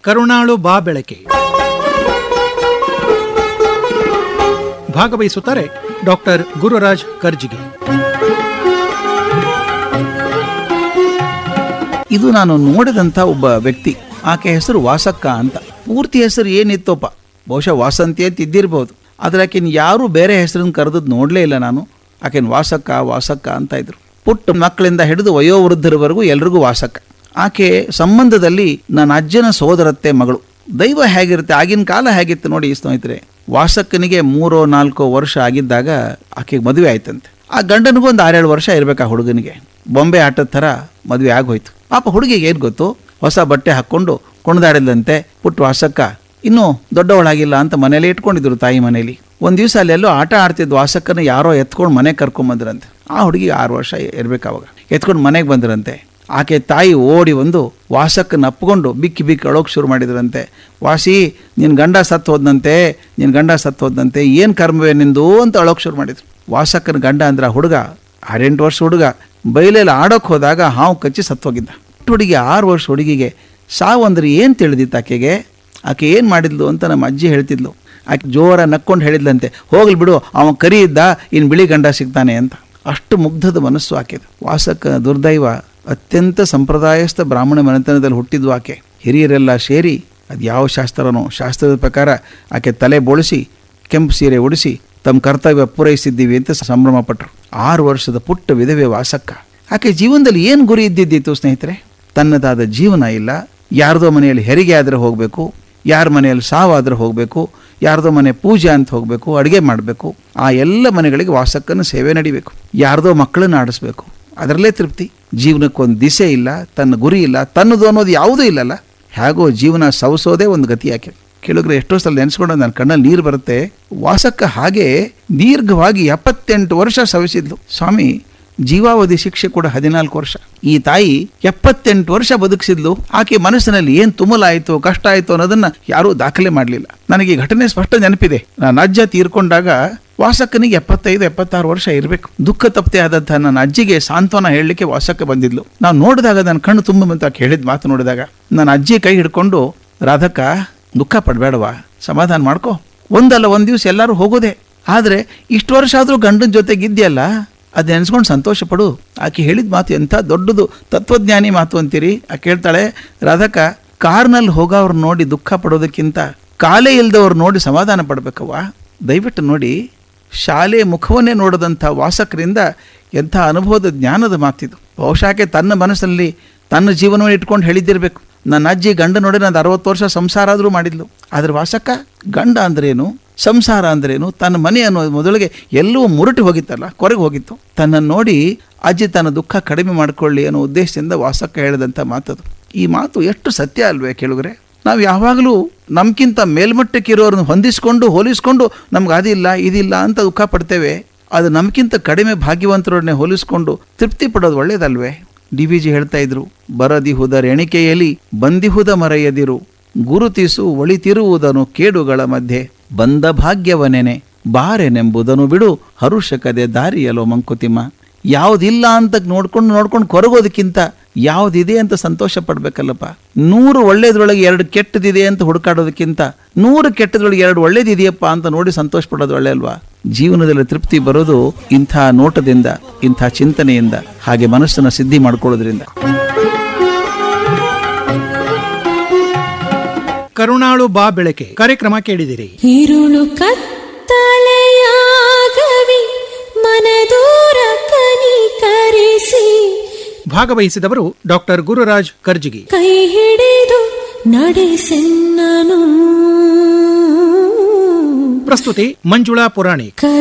ಕರುಣಾಳು ಬಾ ಬೆಳಕೆ ಭಾಗವಹಿಸುತ್ತಾರೆ ಡಾಕ್ಟರ್ ಗುರುರಾಜ್ ಕರ್ಜಿಗಿ ಇದು ನಾನು ನೋಡಿದಂಥ ಒಬ್ಬ ವ್ಯಕ್ತಿ ಆಕೆ ಹೆಸರು ವಾಸಕ್ಕ ಅಂತ ಪೂರ್ತಿ ಹೆಸರು ಏನಿತ್ತೋಪ ಬಹುಶಃ ವಾಸಂತಿ ಅಂತ ಇದ್ದಿರ್ಬೋದು ಆದರೆ ಆಕೆನ ಯಾರೂ ಬೇರೆ ಹೆಸರನ್ನು ಕರೆದದ್ದು ನೋಡಲೇ ಇಲ್ಲ ನಾನು ಆಕೆನ ವಾಸಕ್ಕ ವಾಸಕ್ಕ ಅಂತ ಇದ್ರು ಪುಟ್ಟ ಮಕ್ಕಳಿಂದ ಹಿಡಿದು ವಯೋವೃದ್ಧರವರೆಗೂ ಎಲ್ರಿಗೂ ವಾಸಕ್ಕ ಆಕೆ ಸಂಬಂಧದಲ್ಲಿ ನನ್ನ ಅಜ್ಜನ ಸೋದರತ್ತೆ ಮಗಳು ದೈವ ಹೇಗಿರುತ್ತೆ ಆಗಿನ ಕಾಲ ಹೇಗಿತ್ತು ನೋಡಿ ಸ್ನೇಹಿತರೆ ವಾಸಕ್ಕನಿಗೆ ಮೂರೋ ನಾಲ್ಕೋ ವರ್ಷ ಆಗಿದ್ದಾಗ ಆಕೆಗೆ ಮದುವೆ ಆಯ್ತಂತೆ ಆ ಗಂಡನಿಗೂ ಒಂದು ಆರೇಳು ವರ್ಷ ಇರಬೇಕು ಆ ಹುಡುಗನಿಗೆ ಬೊಂಬೆ ಆಟದ ಥರ ಮದುವೆ ಆಗೋಯ್ತು ಪಾಪ ಹುಡುಗಿಗೆ ಏನು ಗೊತ್ತು ಹೊಸ ಬಟ್ಟೆ ಹಾಕ್ಕೊಂಡು ಕುಣಿದಾಡಿದಂತೆ ಪುಟ್ಟ ವಾಸಕ್ಕ ಇನ್ನೂ ದೊಡ್ಡವಳಾಗಿಲ್ಲ ಅಂತ ಮನೇಲಿ ಇಟ್ಕೊಂಡಿದ್ರು ತಾಯಿ ಮನೇಲಿ ಒಂದು ದಿವಸ ಅಲ್ಲೆಲ್ಲೋ ಆಟ ಆಡ್ತಿದ್ದ ವಾಸಕ್ಕನ ಯಾರೋ ಎತ್ಕೊಂಡು ಮನೆಗೆ ಕರ್ಕೊಂಬಂದ್ರಂತೆ ಆ ಹುಡುಗಿ ಆರು ವರ್ಷ ಇರ್ಬೇಕು ಅವಾಗ ಎತ್ಕೊಂಡು ಮನೆಗೆ ಬಂದ್ರಂತೆ ಆಕೆ ತಾಯಿ ಓಡಿ ಒಂದು ವಾಸಕ್ಕನ ಅಪ್ಕೊಂಡು ಬಿಕ್ಕಿ ಬಿಕ್ಕಿ ಅಳೋಕೆ ಶುರು ಮಾಡಿದ್ರಂತೆ ವಾಸಿ ನಿನ್ನ ಗಂಡ ಸತ್ತು ಹೋದಂತೆ ನಿನ್ನ ಗಂಡ ಸತ್ತು ಹೋದಂತೆ ಏನು ಕರ್ಮವೇ ನಿಂದು ಅಂತ ಅಳೋಕೆ ಶುರು ಮಾಡಿದ್ರು ವಾಸಕ್ಕನ ಗಂಡ ಅಂದ್ರೆ ಆ ಹುಡುಗ ಆರೆಂಟು ವರ್ಷ ಹುಡುಗ ಬೈಲೆಲ್ಲ ಆಡೋಕೆ ಹೋದಾಗ ಹಾವು ಕಚ್ಚಿ ಸತ್ತೋಗಿದ್ದ ಪುಟ್ಟ ಹುಡುಗಿ ಆರು ವರ್ಷ ಹುಡುಗಿಗೆ ಸಾವು ಅಂದ್ರೆ ಏನು ತಿಳಿದಿತ್ತು ಆಕೆಗೆ ಆಕೆ ಏನು ಮಾಡಿದ್ಲು ಅಂತ ನಮ್ಮ ಅಜ್ಜಿ ಹೇಳ್ತಿದ್ಲು ಆಕೆ ಜೋರ ನಕ್ಕೊಂಡು ಹೇಳಿದ್ಲಂತೆ ಹೋಗ್ಲಿ ಬಿಡು ಅವನು ಕರಿ ಇದ್ದ ಇನ್ನು ಬಿಳಿ ಗಂಡ ಸಿಗ್ತಾನೆ ಅಂತ ಅಷ್ಟು ಮುಗ್ಧದ ಮನಸ್ಸು ಆಕೆದು ವಾಸಕ್ಕ ದುರ್ದೈವ ಅತ್ಯಂತ ಸಂಪ್ರದಾಯಸ್ಥ ಬ್ರಾಹ್ಮಣ ಮನೆತನದಲ್ಲಿ ಹುಟ್ಟಿದ್ವು ಆಕೆ ಹಿರಿಯರೆಲ್ಲ ಸೇರಿ ಅದು ಯಾವ ಶಾಸ್ತ್ರನೋ ಶಾಸ್ತ್ರದ ಪ್ರಕಾರ ಆಕೆ ತಲೆ ಬೋಳಿಸಿ ಕೆಂಪು ಸೀರೆ ಉಡಿಸಿ ತಮ್ಮ ಕರ್ತವ್ಯ ಪೂರೈಸಿದ್ದೀವಿ ಅಂತ ಸಂಭ್ರಮ ಪಟ್ಟರು ಆರು ವರ್ಷದ ಪುಟ್ಟ ವಿಧವೆ ವಾಸಕ್ಕ ಆಕೆ ಜೀವನದಲ್ಲಿ ಏನು ಗುರಿ ಇದ್ದಿದ್ದಿತ್ತು ಸ್ನೇಹಿತರೆ ತನ್ನದಾದ ಜೀವನ ಇಲ್ಲ ಯಾರ್ದೋ ಮನೆಯಲ್ಲಿ ಹೆರಿಗೆ ಆದರೆ ಹೋಗಬೇಕು ಯಾರ ಮನೆಯಲ್ಲಿ ಸಾವಾದರೆ ಹೋಗಬೇಕು ಯಾರ್ದೋ ಮನೆ ಪೂಜೆ ಅಂತ ಹೋಗಬೇಕು ಅಡುಗೆ ಮಾಡಬೇಕು ಆ ಎಲ್ಲ ಮನೆಗಳಿಗೆ ವಾಸಕ್ಕನ ಸೇವೆ ನಡಿಬೇಕು ಯಾರ್ದೋ ಮಕ್ಕಳನ್ನ ಆಡಿಸ್ಬೇಕು ಅದರಲ್ಲೇ ತೃಪ್ತಿ ಜೀವನಕ್ಕೊಂದು ದಿಸೆ ಇಲ್ಲ ತನ್ನ ಗುರಿ ಇಲ್ಲ ತನ್ನದು ಅನ್ನೋದು ಯಾವುದೂ ಇಲ್ಲಲ್ಲ ಹೇಗೋ ಜೀವನ ಸವಸೋದೇ ಒಂದು ಗತಿ ಯಾಕೆ ಕೇಳಿದ್ರೆ ಎಷ್ಟೋ ಸಲ ನೆನೆಸ್ಕೊಂಡು ನನ್ನ ಕಣ್ಣಲ್ಲಿ ನೀರು ಬರುತ್ತೆ ವಾಸಕ್ಕ ಹಾಗೆ ದೀರ್ಘವಾಗಿ ಎಪ್ಪತ್ತೆಂಟು ವರ್ಷ ಸವಿಸಿದ್ಲು ಸ್ವಾಮಿ ಜೀವಾವಧಿ ಶಿಕ್ಷೆ ಕೂಡ ಹದಿನಾಲ್ಕು ವರ್ಷ ಈ ತಾಯಿ ಎಪ್ಪತ್ತೆಂಟು ವರ್ಷ ಬದುಕಿಸಿದ್ಲು ಆಕೆ ಮನಸ್ಸಿನಲ್ಲಿ ಏನು ತುಮಲಾಯಿತು ಕಷ್ಟ ಆಯಿತು ಅನ್ನೋದನ್ನ ಯಾರೂ ದಾಖಲೆ ಮಾಡಲಿಲ್ಲ ನನಗೆ ಈ ಘಟನೆ ಸ್ಪಷ್ಟ ನೆನಪಿದೆ ನಾನು ಅಜ್ಜ ತೀರ್ಕೊಂಡಾಗ ವಾಸಕ್ಕನಿಗೆ ಎಪ್ಪತ್ತೈದು ಎಪ್ಪತ್ತಾರು ವರ್ಷ ಇರಬೇಕು ದುಃಖ ತಪ್ಪದೆ ಆದಂಥ ನನ್ನ ಅಜ್ಜಿಗೆ ಸಾಂತ್ವನ ಹೇಳಲಿಕ್ಕೆ ವಾಸಕ್ಕೆ ಬಂದಿದ್ಲು ನಾವು ನೋಡಿದಾಗ ನನ್ನ ಕಣ್ಣು ತುಂಬ ಬಂತು ಆಕೆ ಹೇಳಿದ ಮಾತು ನೋಡಿದಾಗ ನನ್ನ ಅಜ್ಜಿ ಕೈ ಹಿಡ್ಕೊಂಡು ರಾಧಕ್ಕ ದುಃಖ ಪಡಬೇಡವಾ ಸಮಾಧಾನ ಮಾಡ್ಕೋ ಒಂದಲ್ಲ ಒಂದು ದಿವಸ ಎಲ್ಲರೂ ಹೋಗೋದೆ ಆದರೆ ಇಷ್ಟು ವರ್ಷ ಆದರೂ ಗಂಡನ ಜೊತೆಗಿದ್ಯಲ್ಲ ಅದು ನೆನೆಸ್ಕೊಂಡು ಸಂತೋಷ ಪಡು ಆಕೆ ಹೇಳಿದ ಮಾತು ಎಂಥ ದೊಡ್ಡದು ತತ್ವಜ್ಞಾನಿ ಮಾತು ಅಂತೀರಿ ಆಕೆ ಹೇಳ್ತಾಳೆ ರಾಧಕ್ಕ ಕಾರ್ನಲ್ಲಿ ಹೋಗೋವ್ರು ನೋಡಿ ದುಃಖ ಪಡೋದಕ್ಕಿಂತ ಕಾಲೇ ಇಲ್ದವ್ರು ನೋಡಿ ಸಮಾಧಾನ ಪಡ್ಬೇಕವ್ವ ದಯವಿಟ್ಟು ನೋಡಿ ಶಾಲೆ ಮುಖವನ್ನೇ ನೋಡದಂಥ ವಾಸಕರಿಂದ ಎಂಥ ಅನುಭವದ ಜ್ಞಾನದ ಮಾತಿದು ಬಹುಶಃ ಆಕೆ ತನ್ನ ಮನಸ್ಸಲ್ಲಿ ತನ್ನ ಜೀವನವನ್ನು ಇಟ್ಕೊಂಡು ಹೇಳಿದ್ದಿರಬೇಕು ನನ್ನ ಅಜ್ಜಿ ಗಂಡ ನೋಡಿ ನಾನು ಅರವತ್ತು ವರ್ಷ ಸಂಸಾರ ಆದರೂ ಮಾಡಿದ್ಲು ಆದ್ರೆ ವಾಸಕ್ಕ ಗಂಡ ಅಂದ್ರೇನು ಸಂಸಾರ ಅಂದ್ರೇನು ತನ್ನ ಮನೆ ಅನ್ನೋ ಮೊದಲಿಗೆ ಎಲ್ಲವೂ ಮುರುಟಿ ಹೋಗಿತ್ತಲ್ಲ ಕೊರಗೆ ಹೋಗಿತ್ತು ತನ್ನನ್ನು ನೋಡಿ ಅಜ್ಜಿ ತನ್ನ ದುಃಖ ಕಡಿಮೆ ಮಾಡಿಕೊಳ್ಳಿ ಅನ್ನೋ ಉದ್ದೇಶದಿಂದ ವಾಸಕ್ಕ ಹೇಳಿದಂಥ ಮಾತದು ಈ ಮಾತು ಎಷ್ಟು ಸತ್ಯ ಅಲ್ವೇ ಕೇಳಿದ್ರೆ ನಾವು ಯಾವಾಗಲೂ ನಮ್ಗಿಂತ ಮೇಲ್ಮಟ್ಟಕ್ಕೆ ಇರೋರನ್ನ ಹೊಂದಿಸ್ಕೊಂಡು ಹೋಲಿಸ್ಕೊಂಡು ನಮ್ಗೆ ಅದಿಲ್ಲ ಇದಿಲ್ಲ ಅಂತ ದುಃಖ ಪಡ್ತೇವೆ ಅದು ನಮ್ಗಿಂತ ಕಡಿಮೆ ಭಾಗ್ಯವಂತರೊಡನೆ ಹೋಲಿಸ್ಕೊಂಡು ತೃಪ್ತಿ ಪಡೋದು ಒಳ್ಳೇದಲ್ವೇ ಡಿ ವಿ ಜಿ ಹೇಳ್ತಾ ಇದ್ರು ಬರದಿಹುದರ ಎಣಿಕೆಯಲ್ಲಿ ಬಂದಿಹುದ ಮರೆಯದಿರು ಗುರುತಿಸು ಒಳಿತಿರುವುದನು ಕೇಡುಗಳ ಮಧ್ಯೆ ಬಂದ ಭಾಗ್ಯವನೆನೆ ಬಾರೆನೆಂಬುದನ್ನು ಬಿಡು ಹರುಷಕದೆ ದಾರಿಯಲೋ ಮಂಕುತಿಮ್ಮ ಯಾವುದಿಲ್ಲ ಅಂತ ನೋಡ್ಕೊಂಡು ನೋಡ್ಕೊಂಡು ಕೊರಗೋದಕ್ಕಿಂತ ಯಾವುದಿದೆ ಅಂತ ಸಂತೋಷ ಪಡ್ಬೇಕಲ್ಲಪ್ಪ ನೂರು ಒಳ್ಳೇದ್ರೊಳಗೆ ಎರಡು ಕೆಟ್ಟದಿದೆ ಅಂತ ಹುಡುಕಾಡೋದಕ್ಕಿಂತ ನೂರು ಕೆಟ್ಟದ್ರೊಳಗೆ ಎರಡು ಒಳ್ಳೇದಿದೆಯಪ್ಪ ಅಂತ ನೋಡಿ ಸಂತೋಷ ಪಡೋದು ಒಳ್ಳೆ ಅಲ್ವಾ ಜೀವನದಲ್ಲಿ ತೃಪ್ತಿ ಬರೋದು ಇಂಥ ನೋಟದಿಂದ ಇಂಥ ಚಿಂತನೆಯಿಂದ ಹಾಗೆ ಮನಸ್ಸನ್ನು ಸಿದ್ಧಿ ಮಾಡ್ಕೊಳ್ಳೋದ್ರಿಂದ ಕರುಣಾಳು ಬಾ ಬೆಳಕೆ ಕಾರ್ಯಕ್ರಮ ಕೇಳಿದಿರಿ ഇരുളു ಕತ್ತಲೆಯಾಗವಿ ಮನದೂರ ಕನಿಕರಿಸಿ ಭಾಗವಹಿಸಿದವರು ಡಾಕ್ಟರ್ ಗುರುರಾಜ್ ಕರ್ಜಿಗಿ ಕೈ ಹಿಡಿದು ನಡೆಸೆನ್ನನು ಪ್ರಸ್ತುತಿ ಮಂಜುಳಾ ಪುರಾಣಿಕ್